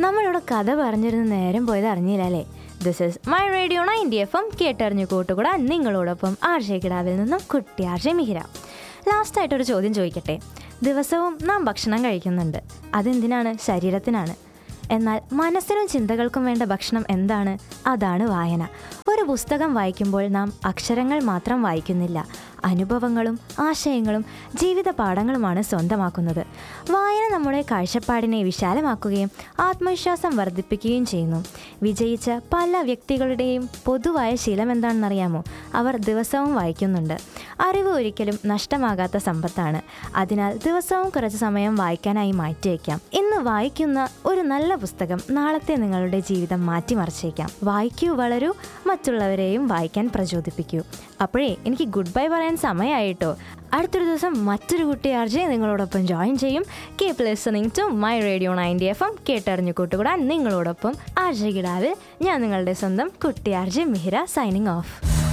നമ്മളിവിടെ കഥ പറഞ്ഞിരുന്ന നേരം പോയത് അറിഞ്ഞില്ല അല്ലേ this is my radio ninety F M കേട്ടറിഞ്ഞു കൂട്ടുകൂടാൻ നിങ്ങളോടൊപ്പം ആർഷേ കിടാവിൽ നിന്നും കുട്ടി ആർഷേ മിഹിര ലാസ്റ്റായിട്ടൊരു ചോദ്യം ചോദിക്കട്ടെ ദിവസവും നാം ഭക്ഷണം കഴിക്കുന്നുണ്ട് അതെന്തിനാണ് ശരീരത്തിനാണ് എന്നാൽ മനസ്സിനും ചിന്തകൾക്കും വേണ്ട ഭക്ഷണം എന്താണ് അതാണ് വായന ഒരു പുസ്തകം വായിക്കുമ്പോൾ നാം അക്ഷരങ്ങൾ മാത്രം വായിക്കുന്നില്ല അനുഭവങ്ങളും ആശയങ്ങളും ജീവിത പാഠങ്ങളുമാണ് സ്വന്തമാക്കുന്നത് വായന നമ്മുടെ കാഴ്ചപ്പാടിനെ വിശാലമാക്കുകയും ആത്മവിശ്വാസം വർദ്ധിപ്പിക്കുകയും ചെയ്യുന്നു വിജയിച്ച പല വ്യക്തികളുടെയും പൊതുവായ ശീലം എന്താണെന്നറിയാമോ അവർ ദിവസവും വായിക്കുന്നുണ്ട് അറിവ് ഒരിക്കലും നഷ്ടമാകാത്ത സമ്പത്താണ് അതിനാൽ ദിവസവും കുറച്ച് സമയം വായിക്കാനായി മാറ്റിവെക്കാം ഇന്ന് വായിക്കുന്ന ഒരു നല്ല പുസ്തകം നാളത്തെ നിങ്ങളുടെ ജീവിതം മാറ്റിമറിച്ചേക്കാം വായിക്കൂ വളരൂ മറ്റുള്ളവരെയും വായിക്കാൻ പ്രചോദിപ്പിക്കൂ അപ്പോഴേ എനിക്ക് ഗുഡ് ബൈ പറയാൻ സമയമായിട്ടോ അടുത്തൊരു ദിവസം മറ്റൊരു കുട്ടി ആർജെ നിങ്ങളോടൊപ്പം ജോയിൻ ചെയ്യും keep listening to my radio ninety F M കേട്ടറിഞ്ഞു കൂട്ടുകൂടാൻ നിങ്ങളോടൊപ്പം ആർജെ കിടാവിൽ ഞാൻ നിങ്ങളുടെ സ്വന്തം കുട്ടി ആർജെ മിഹിര സൈനിങ് ഓഫ്